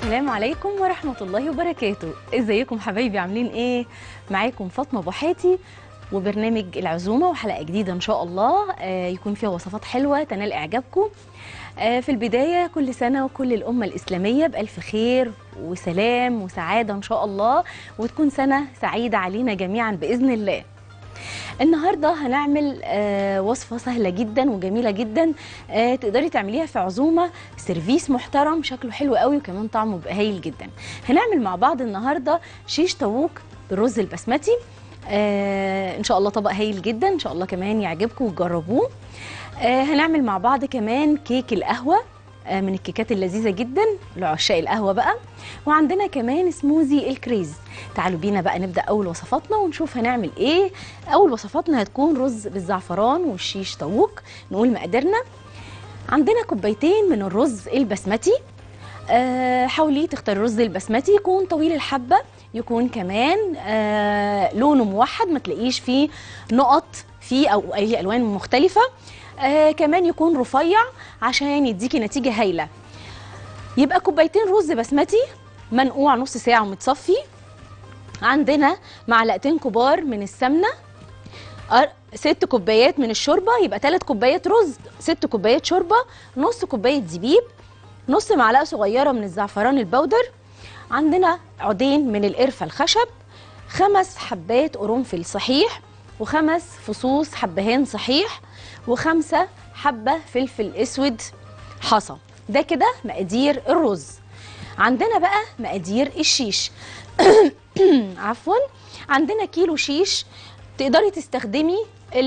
السلام عليكم ورحمة الله وبركاته ازيكم حبايبي عاملين ايه معاكم فاطمة بوحاتي وبرنامج العزومة وحلقة جديدة ان شاء الله آه يكون فيها وصفات حلوة تنال اعجابكم آه في البداية كل سنة وكل الأمة الإسلامية بألف خير وسلام وسعادة إن شاء الله وتكون سنة سعيدة علينا جميعا بإذن الله النهارده هنعمل آه وصفه سهله جدا وجميله جدا آه تقدري تعمليها في عزومه سيرفيس محترم شكله حلو قوي وكمان طعمه بقى هايل جدا هنعمل مع بعض النهارده شيش طاووق بالرز البسمتي آه ان شاء الله طبق هايل جدا ان شاء الله كمان يعجبكم وتجربوه آه هنعمل مع بعض كمان كيك القهوه آه من الكيكات اللذيذه جدا لعشاق القهوه بقى وعندنا كمان سموزي الكريز تعالوا بينا بقى نبدا اول وصفاتنا ونشوف هنعمل ايه اول وصفاتنا هتكون رز بالزعفران والشيش طاووق نقول مقاديرنا عندنا كوبايتين من الرز البسمتي آه حاولي تختاري الرز البسمتي يكون طويل الحبه يكون كمان آه لونه موحد ما تلاقيش فيه نقط فيه او اي الوان مختلفه آه كمان يكون رفيع عشان يديكي نتيجه هايله يبقى كوبايتين رز بسمتي منقوع نص ساعه ومتصفي عندنا معلقتين كبار من السمنه ست كوبايات من الشوربه يبقى ثلاث كوبايات رز ست كوبايات شوربه نص كوبايه زبيب نص معلقه صغيره من الزعفران البودر عندنا عودين من القرفه الخشب خمس حبات قرنفل صحيح وخمس فصوص حبهان صحيح وخمسه حبه فلفل اسود حصى ده كده مقادير الرز عندنا بقى مقادير الشيش عفوا عندنا كيلو شيش تقدري تستخدمي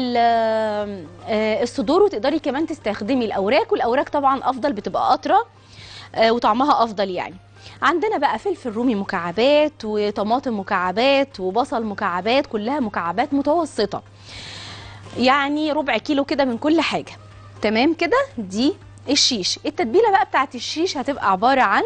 الصدور وتقدري كمان تستخدمي الاوراق والاوراق طبعا افضل بتبقى قطره وطعمها افضل يعني عندنا بقى فلفل رومي مكعبات وطماطم مكعبات وبصل مكعبات كلها مكعبات متوسطه يعني ربع كيلو كده من كل حاجه تمام كده دي الشيش التتبيله بقى بتاعت الشيش هتبقى عباره عن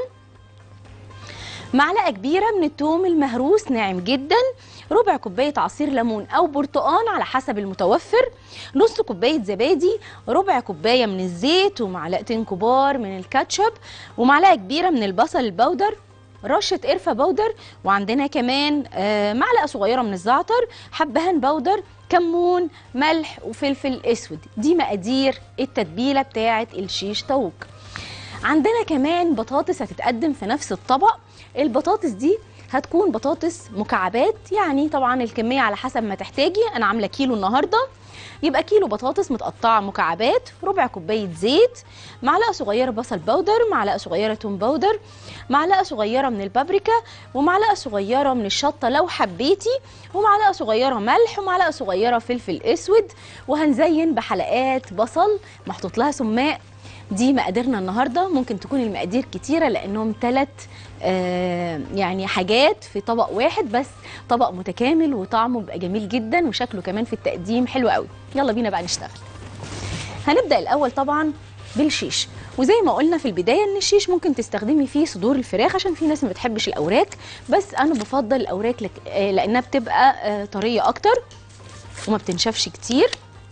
معلقه كبيره من الثوم المهروس ناعم جدا ربع كوبايه عصير ليمون او برتقان على حسب المتوفر نص كوبايه زبادي ربع كوبايه من الزيت ومعلقتين كبار من الكاتشب ومعلقه كبيره من البصل البودر رشه قرفه بودر وعندنا كمان معلقه صغيره من الزعتر حبهان بودر كمون ملح وفلفل اسود دي مقادير التتبيله بتاعه الشيش طاووق عندنا كمان بطاطس هتتقدم في نفس الطبق البطاطس دي هتكون بطاطس مكعبات يعني طبعا الكميه على حسب ما تحتاجي انا عامله كيلو النهارده يبقى كيلو بطاطس متقطعه مكعبات ربع كوبايه زيت معلقه صغيره بصل بودر معلقه صغيره توم بودر معلقه صغيره من البابريكا ومعلقه صغيره من الشطه لو حبيتي ومعلقه صغيره ملح ومعلقه صغيره فلفل اسود وهنزين بحلقات بصل محطوط لها سماق دي مقاديرنا النهارده ممكن تكون المقادير كتيره لانهم ثلاث آه يعني حاجات في طبق واحد بس طبق متكامل وطعمه بيبقى جميل جدا وشكله كمان في التقديم حلو قوي يلا بينا بقى نشتغل هنبدا الاول طبعا بالشيش وزي ما قلنا في البدايه ان الشيش ممكن تستخدمي فيه صدور الفراخ عشان في ناس ما بتحبش الاوراق بس انا بفضل الاوراق لك آه لانها بتبقى آه طريه اكتر وما بتنشفش كتير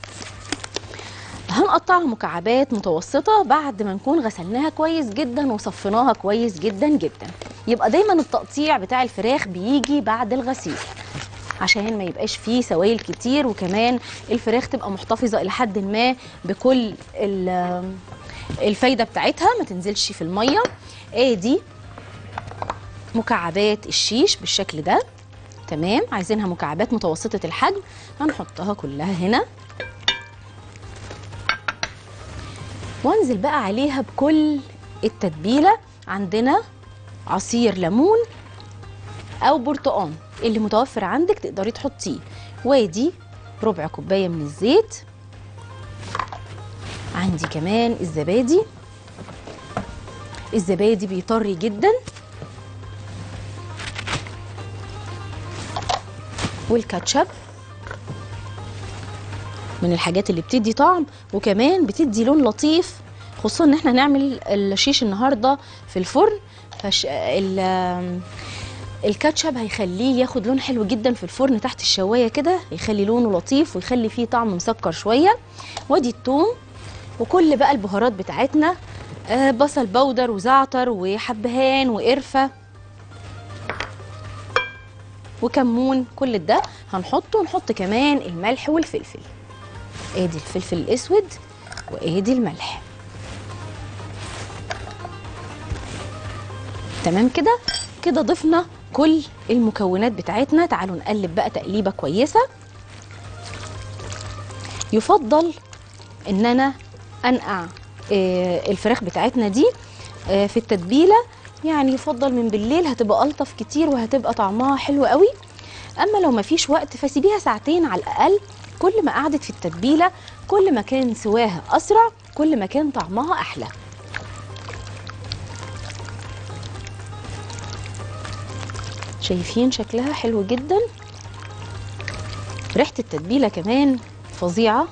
هنقطعها مكعبات متوسطة بعد ما نكون غسلناها كويس جدا وصفيناها كويس جدا جدا يبقى دايما التقطيع بتاع الفراخ بيجي بعد الغسيل عشان ما يبقاش فيه سوائل كتير وكمان الفراخ تبقى محتفظة إلى حد ما بكل الفايدة بتاعتها ما تنزلش في المية ادي مكعبات الشيش بالشكل ده تمام عايزينها مكعبات متوسطة الحجم هنحطها كلها هنا وانزل بقى عليها بكل التتبيله عندنا عصير ليمون او برتقان اللي متوفر عندك تقدري تحطيه وادي ربع كوبايه من الزيت عندي كمان الزبادي الزبادي بيطري جدا والكاتشب من الحاجات اللي بتدي طعم وكمان بتدي لون لطيف خصوصا ان احنا هنعمل الشيش النهارده في الفرن فش الكاتشب هيخليه ياخد لون حلو جدا في الفرن تحت الشوايه كده يخلي لونه لطيف ويخلي فيه طعم مسكر شويه وادي الثوم وكل بقى البهارات بتاعتنا آه بصل بودر وزعتر وحبهان وقرفه وكمون كل ده هنحطه ونحط كمان الملح والفلفل ادي الفلفل الاسود وادي الملح تمام كده كده ضفنا كل المكونات بتاعتنا تعالوا نقلب بقى تقليبه كويسه يفضل ان انا انقع آه، الفراخ بتاعتنا دي آه، في التتبيله يعني يفضل من بالليل هتبقى الطف كتير وهتبقى طعمها حلو قوي اما لو مفيش وقت فسيبيها ساعتين على الاقل كل ما قعدت في التتبيله كل ما كان سواها اسرع كل ما كان طعمها احلى شايفين شكلها حلو جدا ريحه التتبيله كمان فظيعه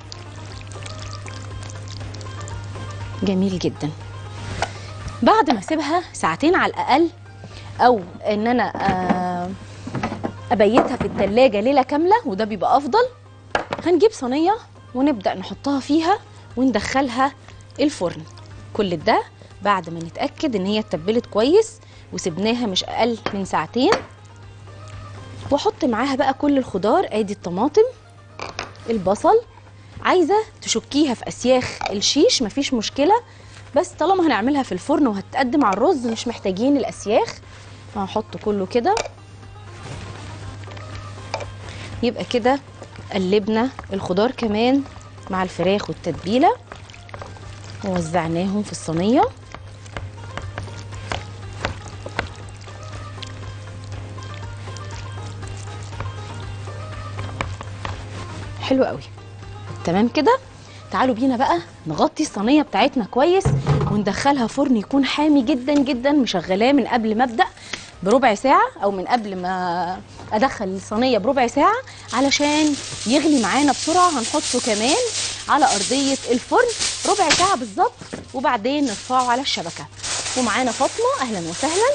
جميل جدا بعد ما اسيبها ساعتين على الاقل او ان انا آه، ابيتها في التلاجة ليله كامله وده بيبقى افضل هنجيب صينيه ونبدا نحطها فيها وندخلها الفرن كل ده بعد ما نتاكد ان هي اتبلت كويس وسبناها مش اقل من ساعتين واحط معاها بقى كل الخضار ادي الطماطم البصل عايزه تشكيها في اسياخ الشيش مفيش مشكله بس طالما هنعملها في الفرن وهتتقدم على الرز مش محتاجين الاسياخ هحط كله كده يبقى كده قلبنا الخضار كمان مع الفراخ والتتبيله ووزعناهم في الصينيه حلو قوي تمام كده تعالوا بينا بقى نغطي الصينيه بتاعتنا كويس وندخلها فرن يكون حامي جدا جدا مشغلاه من قبل ما ابدا بربع ساعه او من قبل ما ادخل الصينيه بربع ساعه علشان يغلي معانا بسرعه هنحطه كمان على ارضيه الفرن ربع ساعه بالظبط وبعدين نرفعه على الشبكه ومعانا فاطمه اهلا وسهلا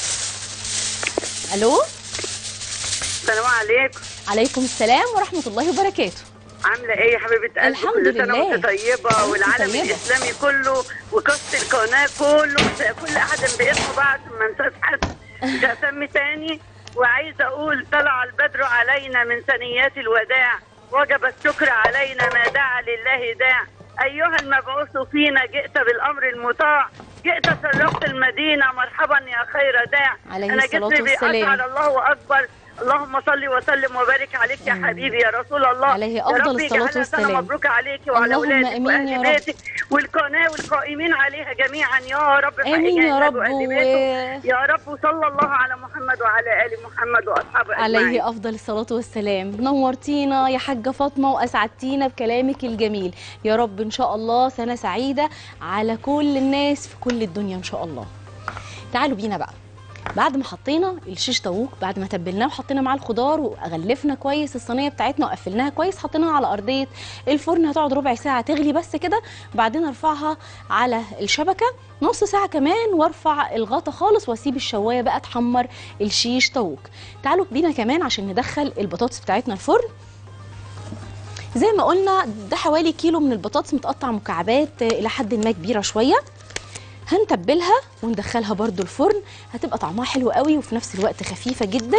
الو السلام عليكم عليكم السلام ورحمه الله وبركاته عامله ايه يا حبيبه قلبي الحمد كل سنه لله. وانت طيبه والعالم طيبة. الاسلامي كله وقصه القناه كله كل احد باسمه بعد ما انساش حد مش هسمي تاني وعايزه اقول طلع البدر علينا من ثنيات الوداع وجب الشكر علينا ما دعا لله داع ايها المبعوث فينا جئت بالامر المطاع جئت شرفت المدينه مرحبا يا خير داع عليه انا الصلاة جئت والسلام. بأسعد الله اكبر اللهم صل وسلم وبارك عليك يا آمين. حبيبي يا رسول الله عليه يا أفضل رب الصلاة يجعلها سنة والسلام. مبروك عليك وعلى اللهم اولادك آمين يا واهل رب. بيتك والقناه والقائمين عليها جميعا يا رب في امين يا أيام رب وأهل و... بيته. يا رب وصلى الله على محمد وعلى ال محمد واصحابه اجمعين عليه افضل الصلاه والسلام نورتينا يا حاجه فاطمه واسعدتينا بكلامك الجميل يا رب ان شاء الله سنه سعيده على كل الناس في كل الدنيا ان شاء الله تعالوا بينا بقى بعد ما حطينا الشيش طاووق بعد ما تبلناه وحطينا معاه الخضار وغلفنا كويس الصينيه بتاعتنا وقفلناها كويس حطيناها على ارضيه الفرن هتقعد ربع ساعه تغلي بس كده وبعدين ارفعها على الشبكه نص ساعه كمان وارفع الغطا خالص واسيب الشوايه بقى تحمر الشيش طاووق تعالوا بينا كمان عشان ندخل البطاطس بتاعتنا الفرن زي ما قلنا ده حوالي كيلو من البطاطس متقطع مكعبات آه، الى حد ما كبيره شويه هنتبلها وندخلها برضو الفرن هتبقى طعمها حلو قوي وفي نفس الوقت خفيفه جدا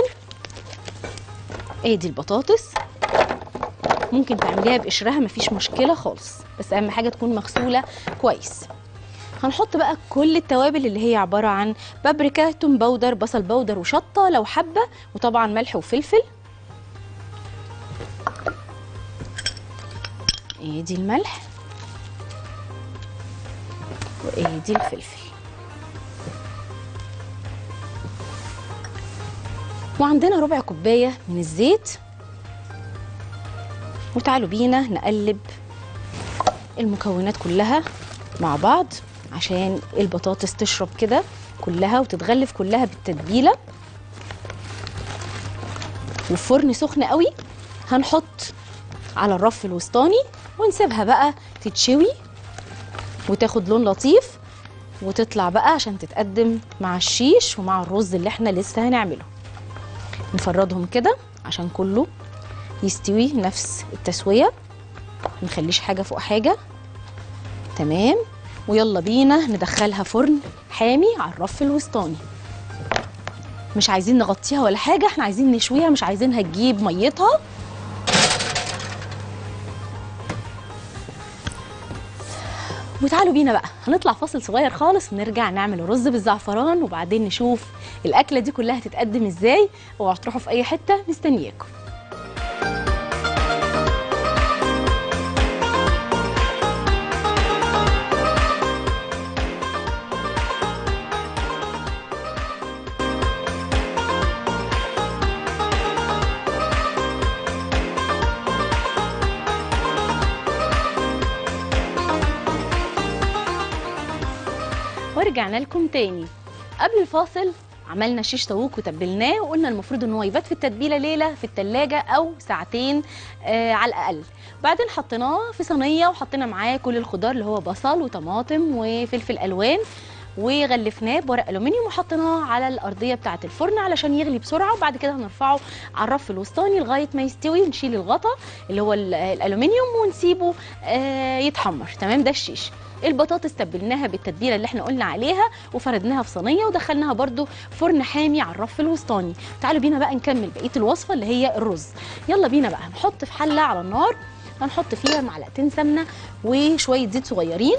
ادي البطاطس ممكن تعمليها بقشرها مفيش مشكله خالص بس اهم حاجه تكون مغسوله كويس هنحط بقى كل التوابل اللي هي عباره عن بابريكا توم باودر بصل باودر وشطه لو حابه وطبعا ملح وفلفل ادي الملح وادي الفلفل وعندنا ربع كوبايه من الزيت وتعالوا بينا نقلب المكونات كلها مع بعض عشان البطاطس تشرب كده كلها وتتغلف كلها بالتتبيله والفرن سخن قوي هنحط على الرف الوسطاني ونسيبها بقى تتشوي وتاخد لون لطيف وتطلع بقى عشان تتقدم مع الشيش ومع الرز اللي احنا لسه هنعمله نفردهم كده عشان كله يستوي نفس التسوية نخليش حاجة فوق حاجة تمام ويلا بينا ندخلها فرن حامي على الرف الوسطاني مش عايزين نغطيها ولا حاجه احنا عايزين نشويها مش عايزينها تجيب ميتها وتعالوا بينا بقى هنطلع فاصل صغير خالص ونرجع نعمل رز بالزعفران وبعدين نشوف الاكله دي كلها هتتقدم ازاي اوعوا تروحوا في اي حته مستنياكم ورجعنا لكم تاني قبل الفاصل عملنا شيش طاووق وتبلناه وقلنا المفروض ان هو يبات في التتبيله ليله في التلاجة او ساعتين آه على الاقل بعدين حطيناه في صينيه وحطينا معاه كل الخضار اللي هو بصل وطماطم وفلفل الوان وغلفناه بورق الومنيوم وحطيناه على الارضيه بتاعه الفرن علشان يغلي بسرعه وبعد كده هنرفعه على الرف الوسطاني لغايه ما يستوي نشيل الغطا اللي هو ال- الالومنيوم ونسيبه آه يتحمر تمام ده الشيش البطاطس تبلناها بالتتبيله اللي احنا قلنا عليها وفردناها في صينيه ودخلناها برده فرن حامي على الرف الوسطاني تعالوا بينا بقى نكمل بقيه الوصفه اللي هي الرز يلا بينا بقى نحط في حله على النار هنحط فيها معلقتين سمنه وشويه زيت صغيرين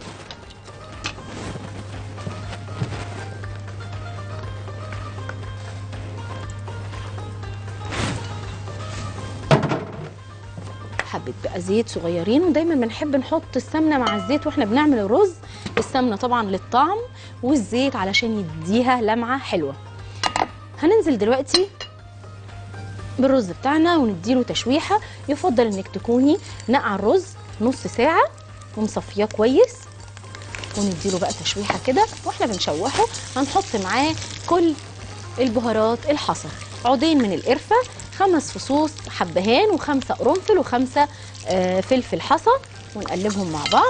حبه بقى زيت صغيرين ودايما بنحب نحط السمنه مع الزيت واحنا بنعمل الرز السمنه طبعا للطعم والزيت علشان يديها لمعه حلوه هننزل دلوقتي بالرز بتاعنا ونديله تشويحه يفضل انك تكوني نقع الرز نص ساعه ومصفياه كويس ونديله بقى تشويحه كده واحنا بنشوحه هنحط معاه كل البهارات الحصى عودين من القرفه خمس فصوص حبهان وخمسه قرنفل وخمسه آه، فلفل حصى ونقلبهم مع بعض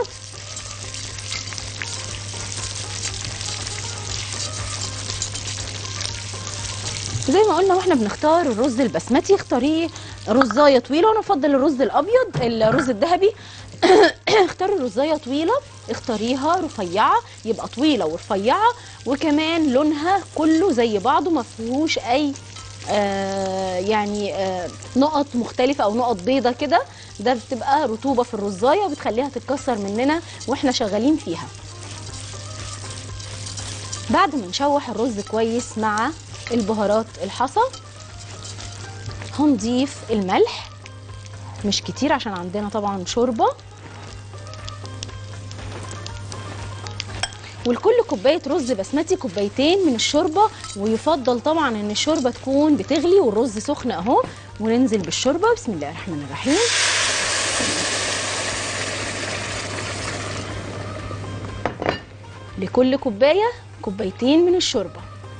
زي ما قلنا واحنا بنختار الرز البسمتي اختاريه رزايه طويله وانا افضل الرز الابيض الرز الذهبي اختاري رزايه طويله اختاريها رفيعه يبقى طويله ورفيعه وكمان لونها كله زي بعضه ما فيهوش اي آه يعني آه نقط مختلفه او نقط بيضه كده ده بتبقى رطوبه في الرزايه وبتخليها تتكسر مننا واحنا شغالين فيها بعد ما نشوح الرز كويس مع البهارات الحصى هنضيف الملح مش كتير عشان عندنا طبعا شوربه ولكل كوبايه رز بسمتي كوبايتين من الشوربه ويفضل طبعا ان الشوربه تكون بتغلي والرز سخن اهو وننزل بالشوربه بسم الله الرحمن الرحيم لكل كوبايه كوبايتين من الشوربه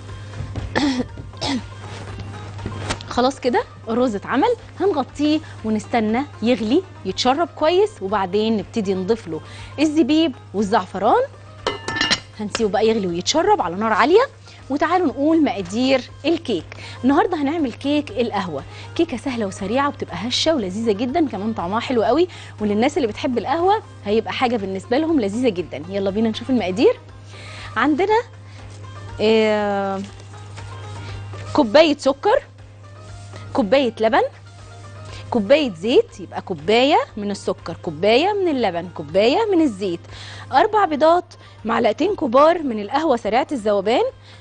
خلاص كده الرز اتعمل هنغطيه ونستنى يغلي يتشرب كويس وبعدين نبتدي نضيف له الزبيب والزعفران هنسيبه بقى يغلي ويتشرب على نار عاليه وتعالوا نقول مقادير الكيك النهارده هنعمل كيك القهوه كيكه سهله وسريعه وبتبقى هشه ولذيذه جدا كمان طعمها حلو قوي وللناس اللي بتحب القهوه هيبقى حاجه بالنسبه لهم لذيذه جدا يلا بينا نشوف المقادير عندنا آه، كوبايه سكر كوبايه لبن كوبايه زيت يبقى كوبايه من السكر كوبايه من اللبن كوبايه من الزيت اربع بيضات معلقتين كبار من القهوه سريعه الذوبان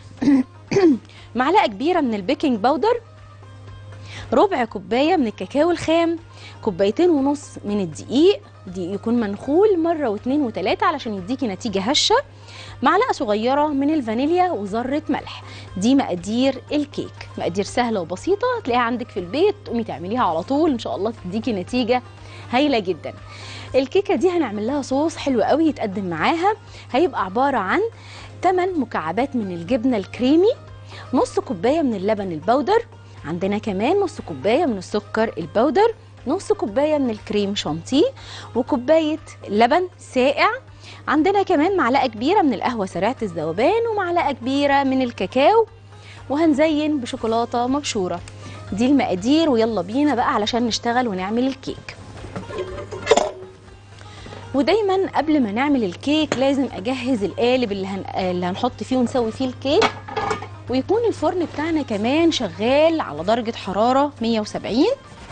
معلقه كبيره من البيكنج باودر ربع كوبايه من الكاكاو الخام كوبايتين ونص من الدقيق دي يكون منخول مره واتنين وتلاته علشان يديكي نتيجه هشه معلقه صغيره من الفانيليا وذره ملح دي مقادير الكيك مقادير سهله وبسيطه هتلاقيها عندك في البيت تقومي تعمليها على طول ان شاء الله تديكي نتيجه هايله جدا الكيكه دي هنعمل لها صوص حلو قوي يتقدم معاها هيبقى عباره عن 8 مكعبات من الجبنه الكريمي نص كوبايه من اللبن البودر عندنا كمان نص كوبايه من السكر البودر نص كوبايه من الكريم شانتيه وكوبايه لبن ساقع عندنا كمان معلقه كبيره من القهوه سريعه الذوبان ومعلقه كبيره من الكاكاو وهنزين بشوكولاته مبشوره دي المقادير ويلا بينا بقى علشان نشتغل ونعمل الكيك ودايما قبل ما نعمل الكيك لازم اجهز القالب اللي, هن... اللي هنحط فيه ونسوي فيه الكيك ويكون الفرن بتاعنا كمان شغال على درجة حرارة 170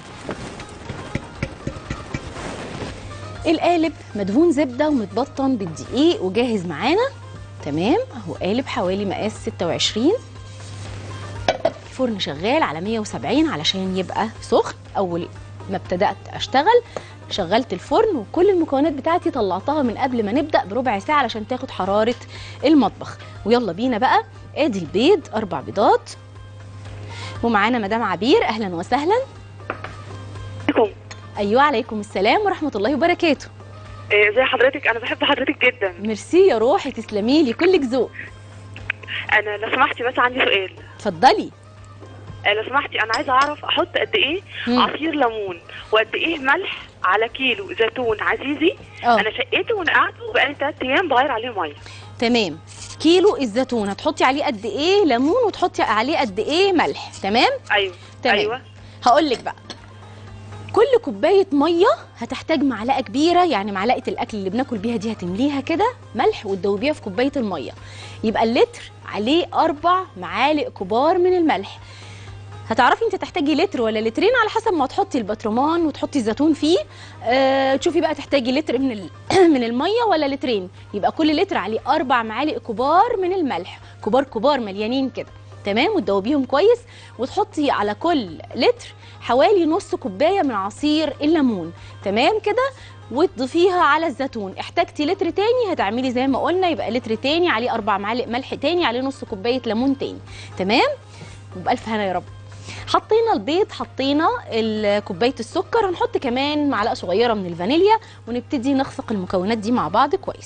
القالب مدهون زبدة ومتبطن بالدقيق وجاهز معانا تمام اهو قالب حوالي مقاس 26 الفرن شغال على 170 علشان يبقى سخن اول ما ابتدأت اشتغل شغلت الفرن وكل المكونات بتاعتي طلعتها من قبل ما نبدأ بربع ساعة علشان تاخد حرارة المطبخ ويلا بينا بقى ادي البيض اربع بيضات ومعانا مدام عبير اهلا وسهلا عليكم ايوه عليكم السلام ورحمة الله وبركاته إيه، ازي حضرتك انا بحب حضرتك جدا ميرسي يا روحي تسلمي لي كلك ذوق انا لو سمحتي بس عندي سؤال اتفضلي آه، لو سمحتي انا عايزه اعرف احط قد ايه مم. عصير ليمون وقد ايه ملح على كيلو زيتون عزيزي اه انا شقيته ونقعته وبقالي ثلاث ايام بغير عليه ميه تمام كيلو الزيتون هتحطي عليه قد ايه ليمون وتحطي عليه قد ايه ملح تمام ايوه تمام. ايوه هقول لك بقى كل كوبايه ميه هتحتاج معلقه كبيره يعني معلقه الاكل اللي بناكل بيها دي هتمليها كده ملح وتدوبيها في كوبايه الميه يبقى اللتر عليه اربع معالق كبار من الملح هتعرفي انت تحتاجي لتر ولا لترين على حسب ما تحطي البطرمان وتحطي الزيتون فيه أه تشوفي بقى تحتاجي لتر من ال- من الميه ولا لترين يبقى كل لتر عليه اربع معالق كبار من الملح كبار كبار مليانين كده تمام وتدوبيهم كويس وتحطي على كل لتر حوالي نص كوبايه من عصير الليمون تمام كده وتضيفيها على الزيتون احتاجتي لتر تاني هتعملي زي ما قلنا يبقى لتر تاني عليه اربع معالق ملح تاني عليه نص كوبايه ليمون تاني تمام وبألف هنا يا رب حطينا البيض حطينا ال- كوبايه السكر هنحط كمان معلقه صغيره من الفانيليا ونبتدي نخفق المكونات دي مع بعض كويس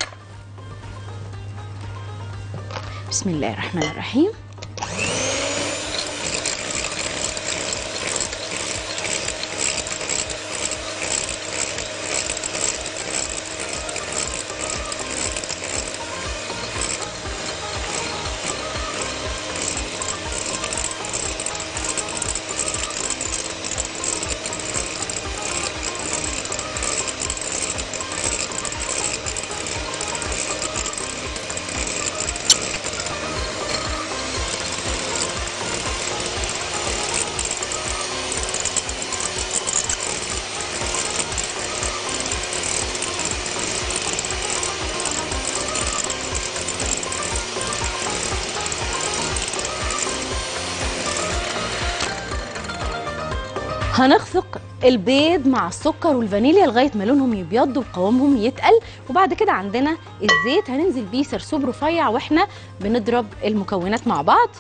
بسم الله الرحمن الرحيم هنخفق البيض مع السكر والفانيليا لغايه ما لونهم يبيض وقوامهم يتقل وبعد كده عندنا الزيت هننزل بيه سرسوب رفيع واحنا بنضرب المكونات مع بعض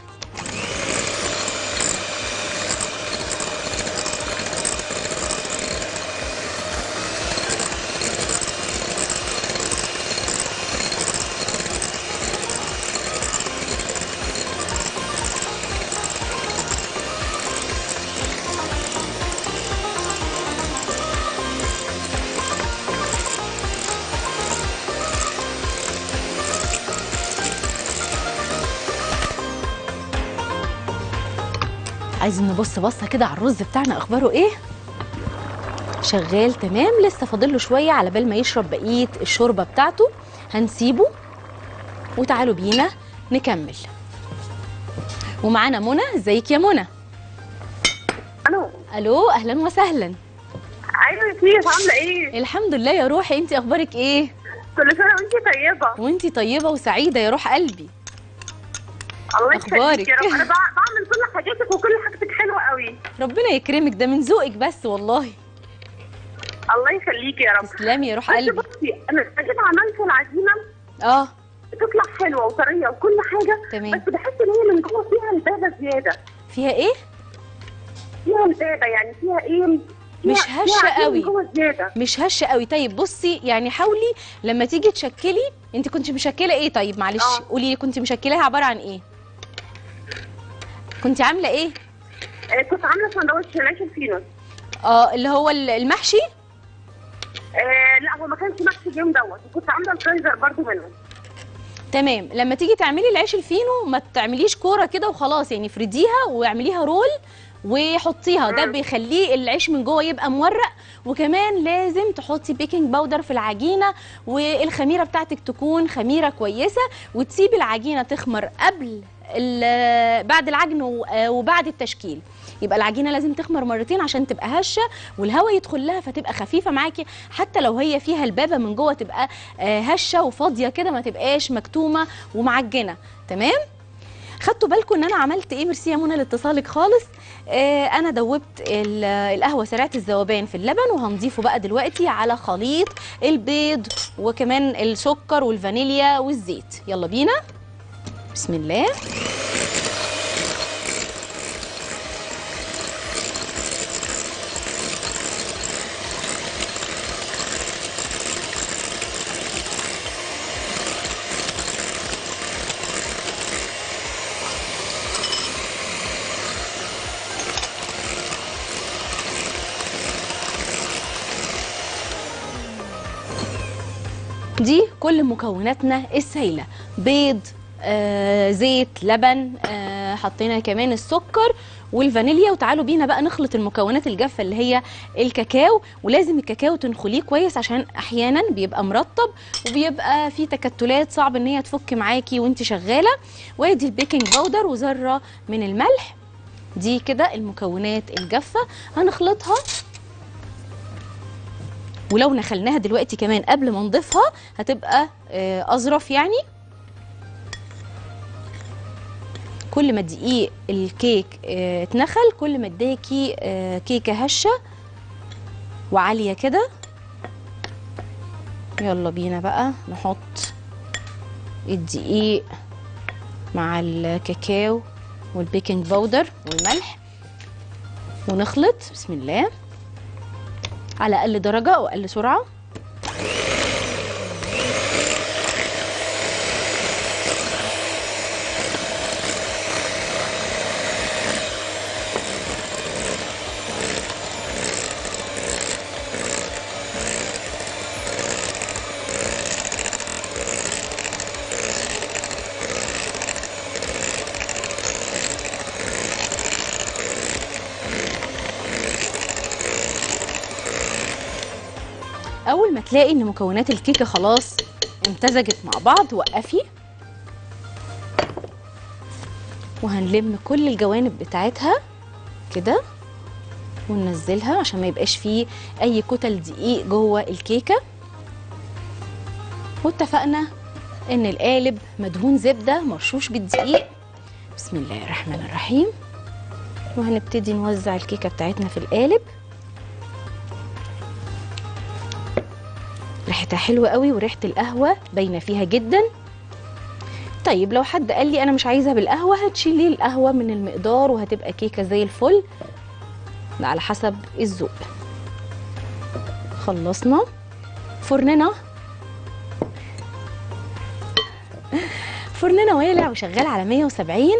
عايزين نبص بصه كده على الرز بتاعنا اخباره ايه شغال تمام لسه فاضل له شويه على بال ما يشرب بقيه الشوربه بتاعته هنسيبه وتعالوا بينا نكمل ومعانا منى ازيك يا منى الو الو اهلا وسهلا ايوه يا سيف عامله ايه؟ الحمد لله يا روحي انت اخبارك ايه كل سنه وانت طيبه وانت طيبه وسعيده يا روح قلبي الله أخبارك؟ يخليك يا رب انا بع- بعمل كل حاجاتك وكل حاجتك حلوه قوي ربنا يكرمك ده من ذوقك بس والله الله يخليك يا رب تسلمي يا روح بس قلبي بصي انا جيت عملت العجينه اه بتطلع حلوه وطريه وكل حاجه تمام. بس بحس ان هي من جوه فيها البابه زياده فيها ايه فيها البابه يعني فيها ايه فيها- مش فيها هشة عجينة قوي. من جوه زياده مش هشه قوي طيب بصي يعني حاولي لما تيجي تشكلي انت كنت مشكله ايه طيب معلش آه. قولي لي كنت مشكلاها عباره عن ايه كنت عامله ايه آه، كنت عامله سندوتش العيش الفينوس اه اللي هو ال- المحشي آه لا هو ما كانش محشي اليوم دوت وكنت عامله الكايزر برضو منه تمام لما تيجي تعملي العيش الفينو ما تعمليش كوره كده وخلاص يعني افرديها واعمليها رول وحطيها ده مم. بيخليه العيش من جوه يبقى مورق وكمان لازم تحطي بيكنج باودر في العجينه والخميره بتاعتك تكون خميره كويسه وتسيبي العجينه تخمر قبل ال- بعد العجن و- آه وبعد التشكيل يبقى العجينه لازم تخمر مرتين عشان تبقى هشه والهواء يدخل لها فتبقى خفيفه معاكي حتى لو هي فيها البابه من جوه تبقى آه، هشه وفاضيه كده ما تبقاش مكتومه ومعجنه تمام خدتوا بالكم ان انا عملت ايه ميرسي يا منى لاتصالك خالص آه انا دوبت ال- القهوه سريعه الذوبان في اللبن وهنضيفه بقى دلوقتي على خليط البيض وكمان السكر والفانيليا والزيت يلا بينا بسم الله دي كل مكوناتنا السائله بيض آه، زيت لبن آه، حطينا كمان السكر والفانيليا وتعالوا بينا بقى نخلط المكونات الجافه اللي هي الكاكاو ولازم الكاكاو تنخليه كويس عشان احيانا بيبقى مرطب وبيبقى فيه تكتلات صعب ان هي تفك معاكي وانت شغاله وادي البيكنج باودر وذره من الملح دي كده المكونات الجافه هنخلطها ولو نخلناها دلوقتي كمان قبل ما نضيفها هتبقى آه، اظرف يعني كل ما دقيق الكيك آه، اتنخل كل ما اداكي آه، كيكه هشه وعاليه كده يلا بينا بقى نحط الدقيق مع الكاكاو والبيكنج باودر والملح ونخلط بسم الله على اقل درجه او اقل سرعه اول ما تلاقي ان مكونات الكيكه خلاص امتزجت مع بعض وقفي وهنلم كل الجوانب بتاعتها كده وننزلها عشان ما يبقاش فيه اي كتل دقيق جوه الكيكه واتفقنا ان القالب مدهون زبده مرشوش بالدقيق بسم الله الرحمن الرحيم وهنبتدي نوزع الكيكه بتاعتنا في القالب ريحتها حلوه قوي وريحه القهوه باينه فيها جدا طيب لو حد قال لي انا مش عايزها بالقهوه هتشيلي القهوه من المقدار وهتبقى كيكه زي الفل ده على حسب الذوق خلصنا فرننا فرننا والع وشغال على 170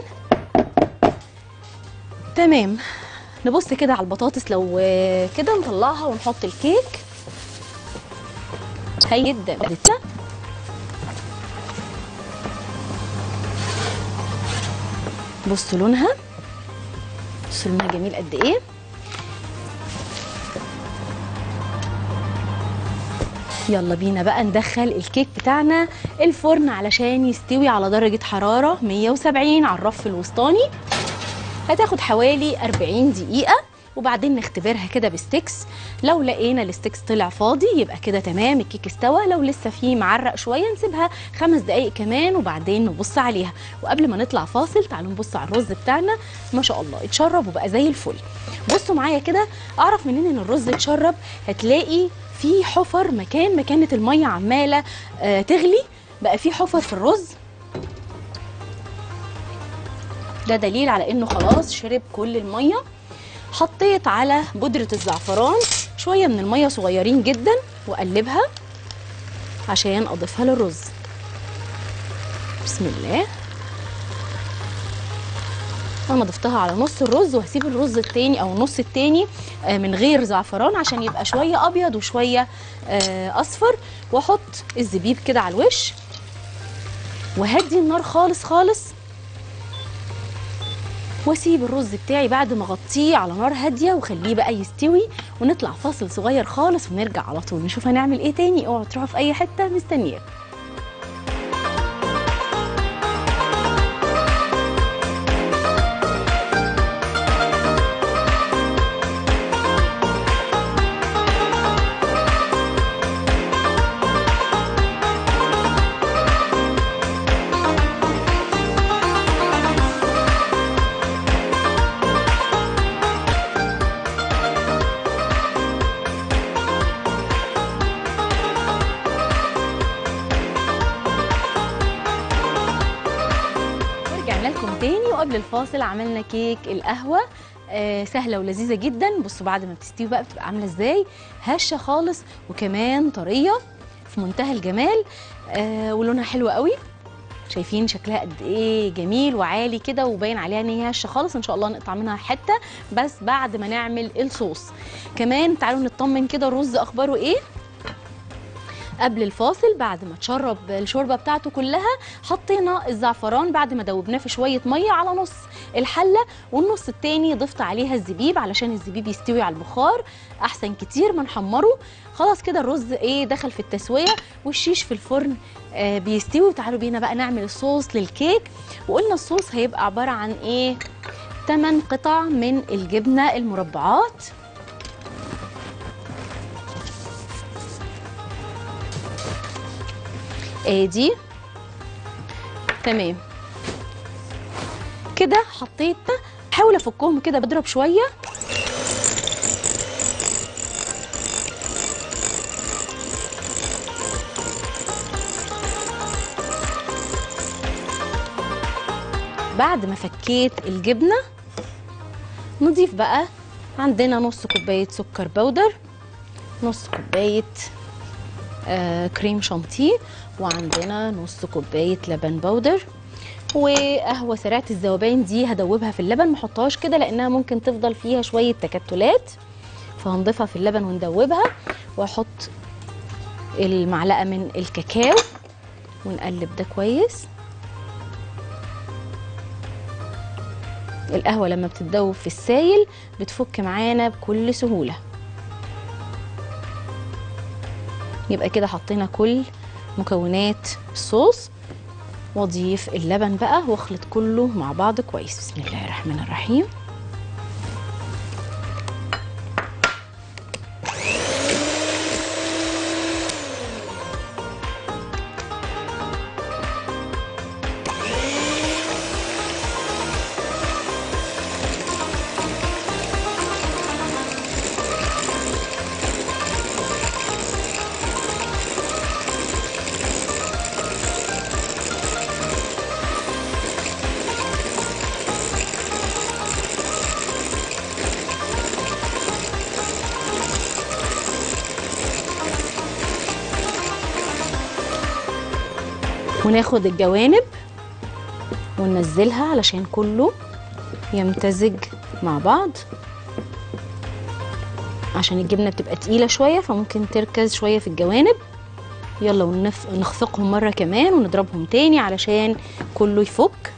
تمام نبص كده على البطاطس لو آه، كده نطلعها ونحط الكيك هي جدا لسه بصوا لونها بصوا لونها جميل قد ايه يلا بينا بقى ندخل الكيك بتاعنا الفرن علشان يستوي على درجة حرارة 170 على الرف الوسطاني هتاخد حوالي 40 دقيقة وبعدين نختبرها كده بستيكس لو لقينا الستيكس طلع فاضي يبقى كده تمام الكيك استوى لو لسه فيه معرق شويه نسيبها خمس دقايق كمان وبعدين نبص عليها وقبل ما نطلع فاصل تعالوا نبص على الرز بتاعنا ما شاء الله اتشرب وبقى زي الفل بصوا معايا كده اعرف منين ان الرز اتشرب هتلاقي في حفر مكان ما كانت الميه عماله آه تغلي بقى في حفر في الرز ده دليل على انه خلاص شرب كل الميه حطيت على بودرة الزعفران شوية من المية صغيرين جدا وأقلبها عشان أضيفها للرز بسم الله أنا ضفتها على نص الرز وهسيب الرز التاني أو النص التاني آه، من غير زعفران عشان يبقى شوية أبيض وشوية آه، أصفر وأحط الزبيب كده على الوش وهدي النار خالص خالص واسيب الرز بتاعي بعد ما اغطيه على نار هاديه وخليه بقى يستوي ونطلع فاصل صغير خالص ونرجع على طول نشوف هنعمل ايه تاني اوعوا تروحوا في اي حته مستنياكم ورجعنا لكم تاني وقبل الفاصل عملنا كيك القهوه آه سهله ولذيذه جدا بصوا بعد ما بتستوي بقى بتبقى عامله ازاي هشه خالص وكمان طريه في منتهى الجمال آه ولونها حلو قوي شايفين شكلها قد ايه جميل وعالي كده وباين عليها ان هي هشه خالص ان شاء الله نقطع منها حته بس بعد ما نعمل الصوص كمان تعالوا نطمن كده الرز اخباره ايه قبل الفاصل بعد ما تشرب الشوربه بتاعته كلها حطينا الزعفران بعد ما دوبناه في شويه ميه على نص الحله والنص التاني ضفت عليها الزبيب علشان الزبيب يستوي على البخار احسن كتير ما نحمره خلاص كده الرز ايه دخل في التسويه والشيش في الفرن آه بيستوي وتعالوا بينا بقى نعمل الصوص للكيك وقلنا الصوص هيبقى عباره عن ايه 8 قطع من الجبنه المربعات ادي تمام كده حطيت حاول افكهم كده بضرب شويه بعد ما فكيت الجبنه نضيف بقى عندنا نص كوبايه سكر بودر نص كوبايه آه كريم شانتيه وعندنا نص كوبايه لبن بودر وقهوه سريعه الذوبان دي هدوبها في اللبن ما احطهاش كده لانها ممكن تفضل فيها شويه تكتلات فهنضيفها في اللبن وندوبها واحط المعلقه من الكاكاو ونقلب ده كويس القهوه لما بتتدوب في السايل بتفك معانا بكل سهوله يبقى كده حطينا كل مكونات الصوص واضيف اللبن بقى واخلط كله مع بعض كويس بسم الله الرحمن الرحيم وناخد الجوانب وننزلها علشان كله يمتزج مع بعض عشان الجبنه بتبقى تقيله شويه فممكن تركز شويه في الجوانب يلا ونف... نخفقهم مره كمان ونضربهم تاني علشان كله يفك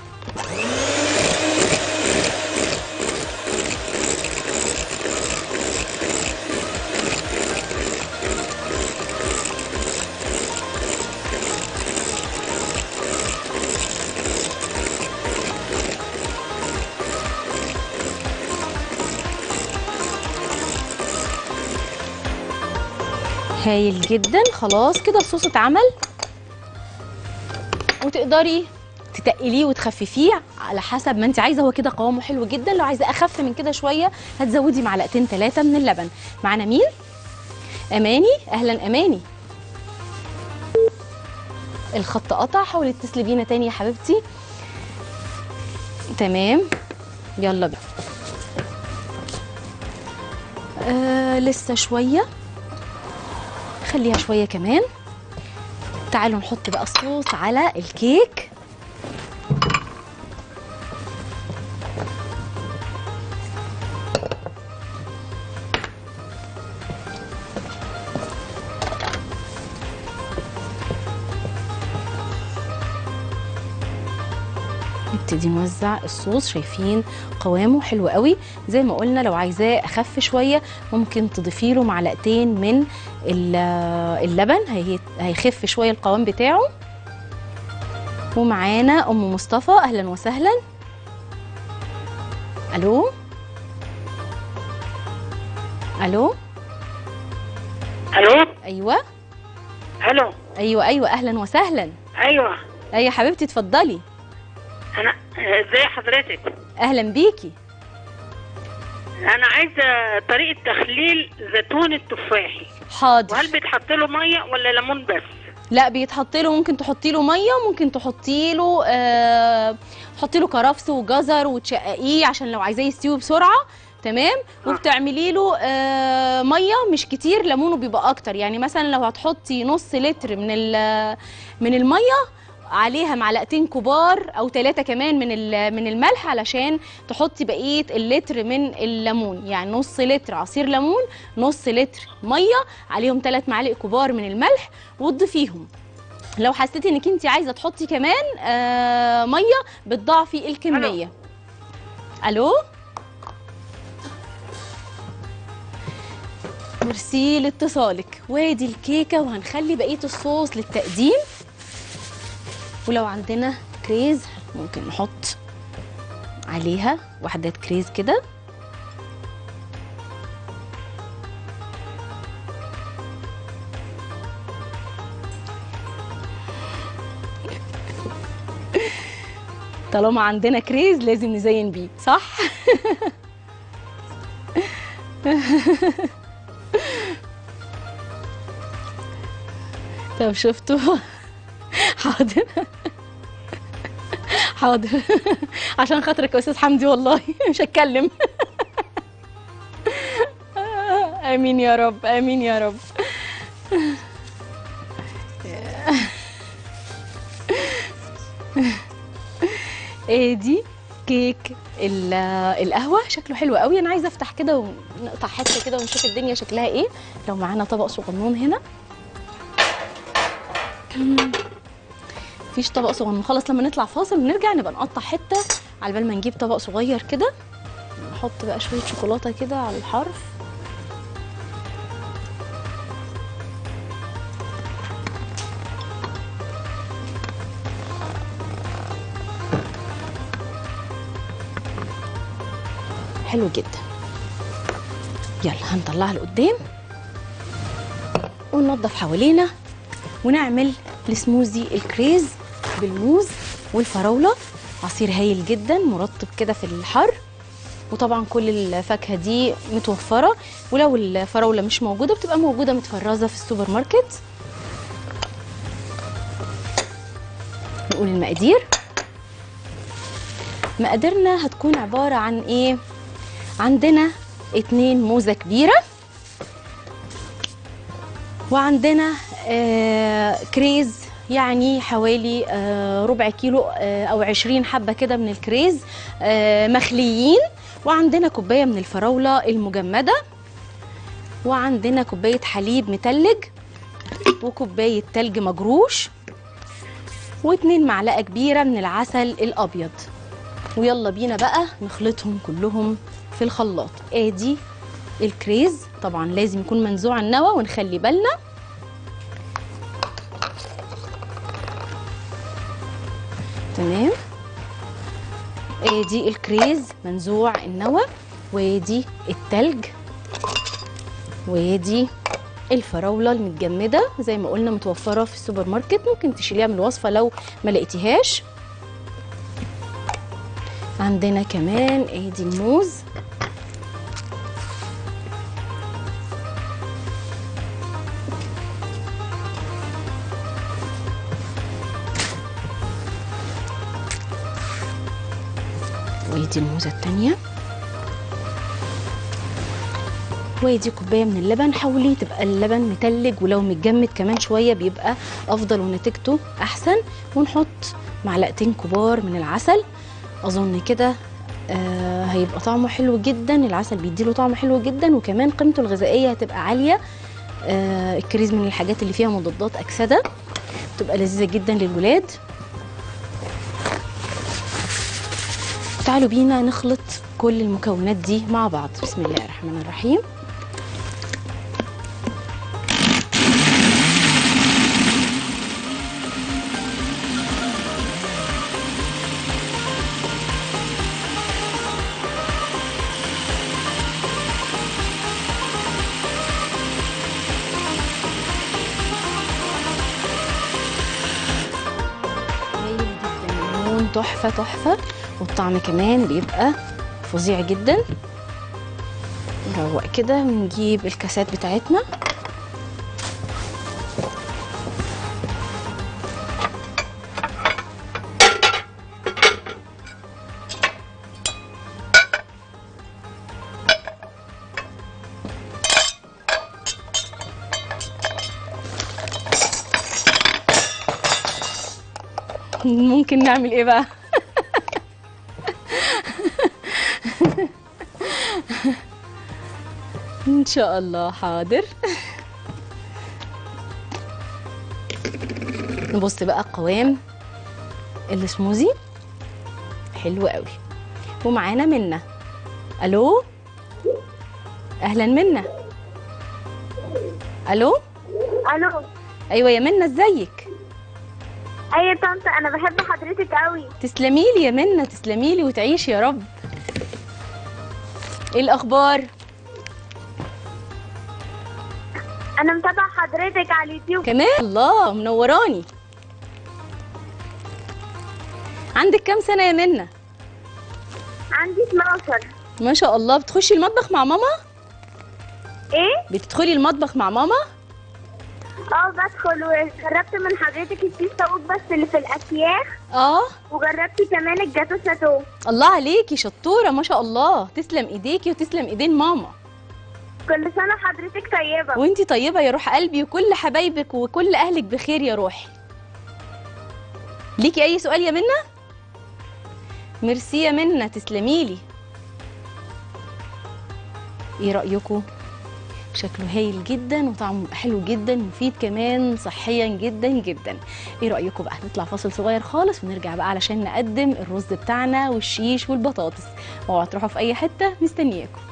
هايل جدا خلاص كده الصوص اتعمل وتقدري تتقليه وتخففيه على حسب ما انت عايزه هو كده قوامه حلو جدا لو عايزه اخف من كده شويه هتزودي معلقتين ثلاثه من اللبن معانا مين اماني اهلا اماني الخط قطع حاولي اتصلي بينا تاني يا حبيبتي تمام يلا بينا آه لسه شويه خليها شويه كمان تعالوا نحط بقى الصوص على الكيك نبتدي نوزع الصوص شايفين قوامه حلو قوي زي ما قلنا لو عايزاه اخف شويه ممكن تضيفي له معلقتين من ال- اللبن هي- هيخف شويه القوام بتاعه ومعانا ام مصطفى اهلا وسهلا الو الو الو ايوه الو ايوه ايوه اهلا وسهلا ايوه ايوه يا حبيبتي اتفضلي انا ازاي حضرتك اهلا بيكي انا عايزه طريقه تخليل زيتون التفاحي حاضر وهل بيتحط له ميه ولا ليمون بس لا بيتحط له ممكن تحطي له ميه وممكن تحطي له آه تحطي له كرفس وجزر وتشققيه عشان لو عايزاه يستوي بسرعه تمام وبتعملي له آه ميه مش كتير ليمونه بيبقى اكتر يعني مثلا لو هتحطي نص لتر من ال- من الميه عليها معلقتين كبار او ثلاثه كمان من ال- من الملح علشان تحطي بقيه اللتر من الليمون يعني نص لتر عصير ليمون نص لتر ميه عليهم ثلاث معالق كبار من الملح وتضيفيهم لو حسيتي انك انت عايزه تحطي كمان آه ميه بتضاعفي الكميه الو ميرسي لاتصالك وادي الكيكه وهنخلي بقيه الصوص للتقديم ولو عندنا كريز ممكن نحط عليها وحدات كريز كده طالما عندنا كريز لازم نزين بيه صح طب شفتوا حاضر حاضر عشان خاطرك يا استاذ حمدي والله مش هتكلم امين يا رب امين يا رب ايه دي كيك ال- القهوه شكله حلو قوي انا عايزه افتح كده ونقطع حته كده ونشوف الدنيا شكلها ايه لو معانا طبق صغنون هنا مفيش طبق صغنون خلاص لما نطلع فاصل ونرجع نبقى نقطع حته على بال ما نجيب طبق صغير كده نحط بقى شويه شوكولاته كده على الحرف حلو جدا يلا هنطلعها لقدام وننضف حوالينا ونعمل السموزي الكريز بالموز والفراوله عصير هايل جدا مرطب كده في الحر وطبعا كل الفاكهه دي متوفره ولو الفراوله مش موجوده بتبقى موجوده متفرزه في السوبر ماركت نقول المقادير مقاديرنا هتكون عباره عن ايه عندنا اتنين موزه كبيره وعندنا آه كريز يعني حوالي آه ربع كيلو آه او عشرين حبة كده من الكريز آه مخليين وعندنا كوباية من الفراولة المجمدة وعندنا كوباية حليب متلج وكوباية تلج مجروش واتنين معلقة كبيرة من العسل الأبيض ويلا بينا بقى نخلطهم كلهم في الخلاط ادي الكريز طبعا لازم يكون منزوع النوى ونخلي بالنا تمام ادي الكريز منزوع النوى وادي التلج وادي الفراوله المتجمده زي ما قلنا متوفره في السوبر ماركت ممكن تشيليها من الوصفه لو ما لقيتيهاش عندنا كمان ادي الموز وادي الموزه التانيه وادي كوبايه من اللبن حاولي تبقى اللبن متلج ولو متجمد كمان شويه بيبقى افضل ونتيجته احسن ونحط معلقتين كبار من العسل اظن كده آه هيبقى طعمه حلو جدا العسل بيديله طعم حلو جدا وكمان قيمته الغذائيه هتبقى عاليه آه الكريز من الحاجات اللي فيها مضادات اكسده بتبقى لذيذه جدا للولاد تعالوا بينا نخلط كل المكونات دي مع بعض بسم الله الرحمن الرحيم هايل جدا اللون تحفه تحفه والطعم كمان بيبقى فظيع جدا نروق كده ونجيب الكاسات بتاعتنا ممكن نعمل ايه بقى ان شاء الله حاضر نبص بقى قوام السموزي حلو قوي ومعانا منى الو اهلا منى الو الو ايوه يا منى ازيك اي طنط انا بحب حضرتك قوي تسلمي لي يا منى تسلمي لي وتعيشي يا رب ايه الاخبار انا متابعه حضرتك على اليوتيوب كمان الله منوراني عندك كام سنه يا منى عندي 12 ما شاء الله بتخشي المطبخ مع ماما ايه بتدخلي المطبخ مع ماما اه بدخل وجربت من حضرتك الشيش طاووق بس اللي في الاسياخ اه وجربت كمان الجاتو شاتو الله عليكي شطوره ما شاء الله تسلم ايديكي وتسلم ايدين ماما كل سنه حضرتك طيبه وانتي طيبه يا روح قلبي وكل حبايبك وكل اهلك بخير يا روحي ليكي اي سؤال يا منى ميرسي يا منى تسلمي لي ايه رايكم شكله هايل جدا وطعمه حلو جدا مفيد كمان صحيا جدا جدا ايه رايكم بقى نطلع فاصل صغير خالص ونرجع بقى علشان نقدم الرز بتاعنا والشيش والبطاطس اوعوا تروحوا في اي حته مستنياكم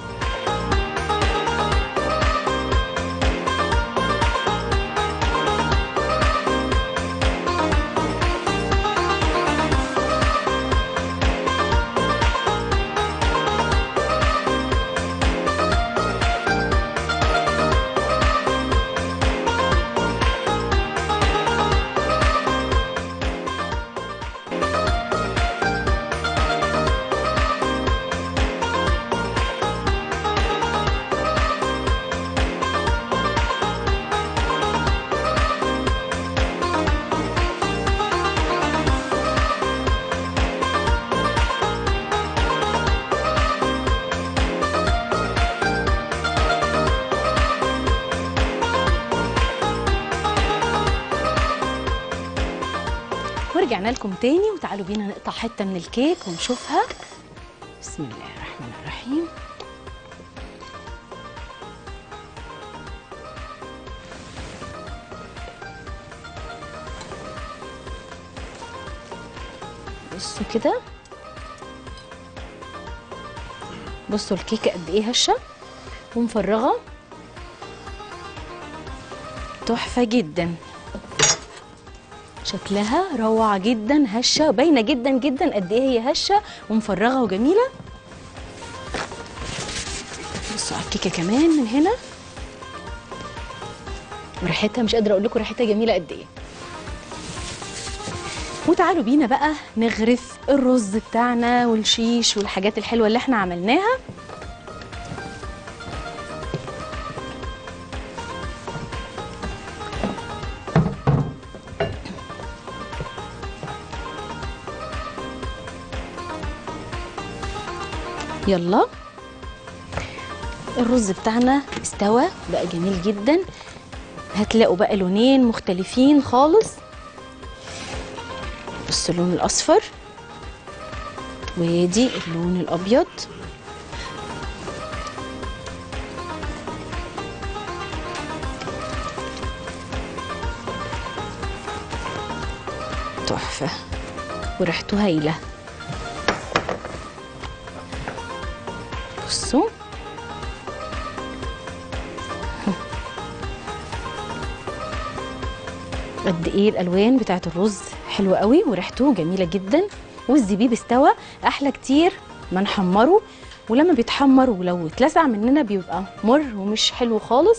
ورجعنا لكم تاني وتعالوا بينا نقطع حته من الكيك ونشوفها بسم الله الرحمن الرحيم بصوا كده بصوا الكيكه قد ايه هشه ومفرغه تحفه جدا شكلها روعة جدا هشة باينة جدا جدا قد ايه هي هشة ومفرغة وجميلة بصوا على الكيكة كمان من هنا وريحتها مش قادرة اقول لكم ريحتها جميلة قد ايه وتعالوا بينا بقى نغرف الرز بتاعنا والشيش والحاجات الحلوة اللي احنا عملناها يلا الرز بتاعنا استوى بقى جميل جدا هتلاقوا بقى لونين مختلفين خالص بص اللون الاصفر ودي اللون الابيض تحفه وريحته هايله بصوا قد ايه الالوان بتاعت الرز حلوه قوي وريحته جميله جدا والزبيب استوى احلى كتير ما نحمره ولما بيتحمر ولو اتلسع مننا بيبقى مر ومش حلو خالص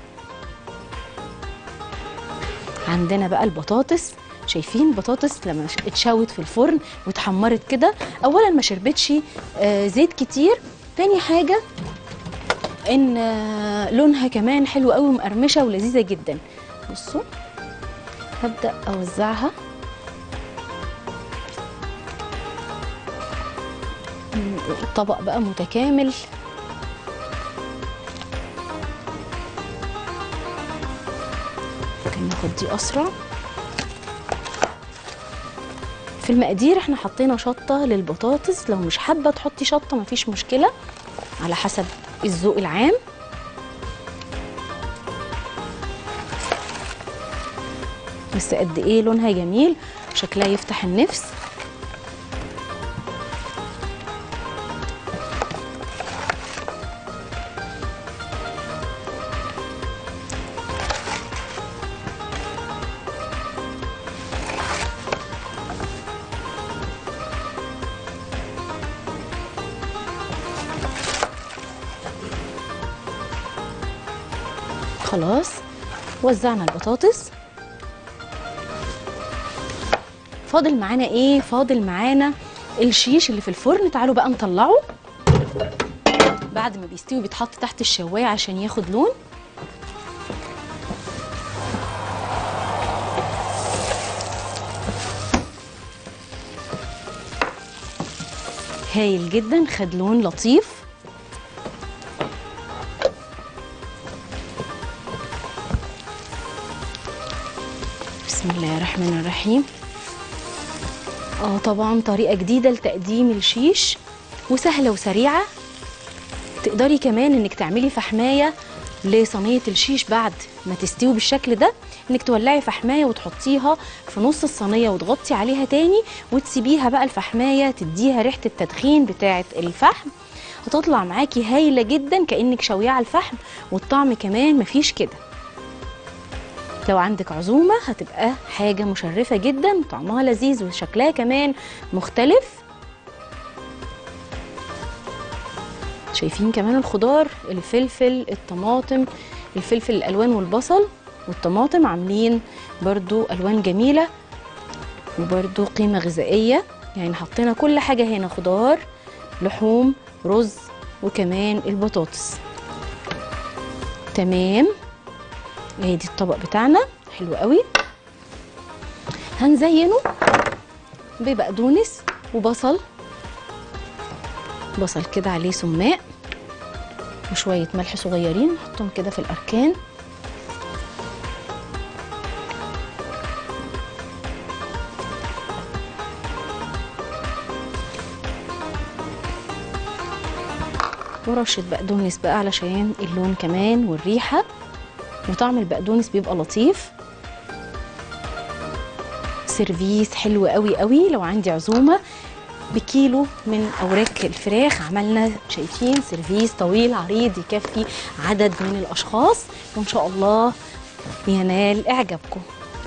عندنا بقى البطاطس شايفين البطاطس لما ش- اتشوت في الفرن واتحمرت كده اولا ما شربتش آه، زيت كتير تاني حاجه ان آه، لونها كمان حلو قوي ومقرمشه ولذيذه جدا بصوا هبدا اوزعها مم، الطبق بقى متكامل ممكن ناخد دي اسرع في المقادير احنا حطينا شطه للبطاطس لو مش حابه تحطي شطه مفيش مشكله على حسب الذوق العام بس قد ايه لونها جميل شكلها يفتح النفس خلاص وزعنا البطاطس فاضل معانا ايه فاضل معانا الشيش اللي في الفرن تعالوا بقى نطلعه بعد ما بيستوي بيتحط تحت الشوايه عشان ياخد لون هايل جدا خد لون لطيف بسم الله الرحمن الرحيم اه طبعا طريقه جديده لتقديم الشيش وسهله وسريعه تقدري كمان انك تعملي فحمايه لصينيه الشيش بعد ما تستوي بالشكل ده انك تولعي فحمايه وتحطيها في نص الصينيه وتغطي عليها تاني وتسيبيها بقى الفحمايه تديها ريحه التدخين بتاعه الفحم هتطلع معاكي هايله جدا كانك شويه على الفحم والطعم كمان مفيش كده لو عندك عزومة هتبقى حاجة مشرفة جدا وطعمها لذيذ وشكلها كمان مختلف شايفين كمان الخضار الفلفل الطماطم الفلفل الألوان والبصل والطماطم عاملين برضو ألوان جميلة وبرضو قيمة غذائية يعني حطينا كل حاجة هنا خضار لحوم رز وكمان البطاطس تمام ادي الطبق بتاعنا حلو قوي هنزينه ببقدونس وبصل بصل كده عليه سماق وشوية ملح صغيرين نحطهم كده في الأركان ورشة بقدونس بقى علشان اللون كمان والريحة وطعم البقدونس بيبقى لطيف سيرفيس حلو قوي قوي لو عندي عزومه بكيلو من اوراق الفراخ عملنا شايفين سيرفيس طويل عريض يكفي عدد من الاشخاص وان شاء الله ينال اعجابكم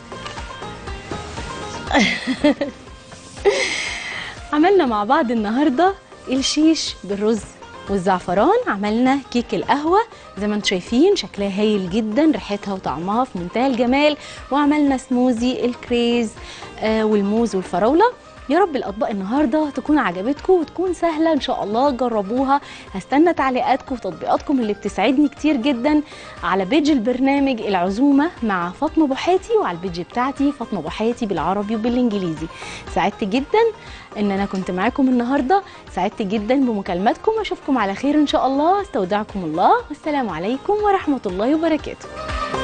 عملنا مع بعض النهارده الشيش بالرز والزعفران عملنا كيك القهوه زي ما انتم شايفين شكلها هايل جدا ريحتها وطعمها في منتهى الجمال وعملنا سموزي الكريز آه والموز والفراوله يا رب الاطباق النهارده تكون عجبتكم وتكون سهله ان شاء الله جربوها هستنى تعليقاتكم وتطبيقاتكم اللي بتسعدني كتير جدا على بيج البرنامج العزومه مع فاطمه بوحاتي وعلى البيج بتاعتي فاطمه بوحاتي بالعربي وبالانجليزي سعدت جدا ان انا كنت معاكم النهارده سعدت جدا بمكالماتكم اشوفكم على خير ان شاء الله استودعكم الله والسلام عليكم ورحمه الله وبركاته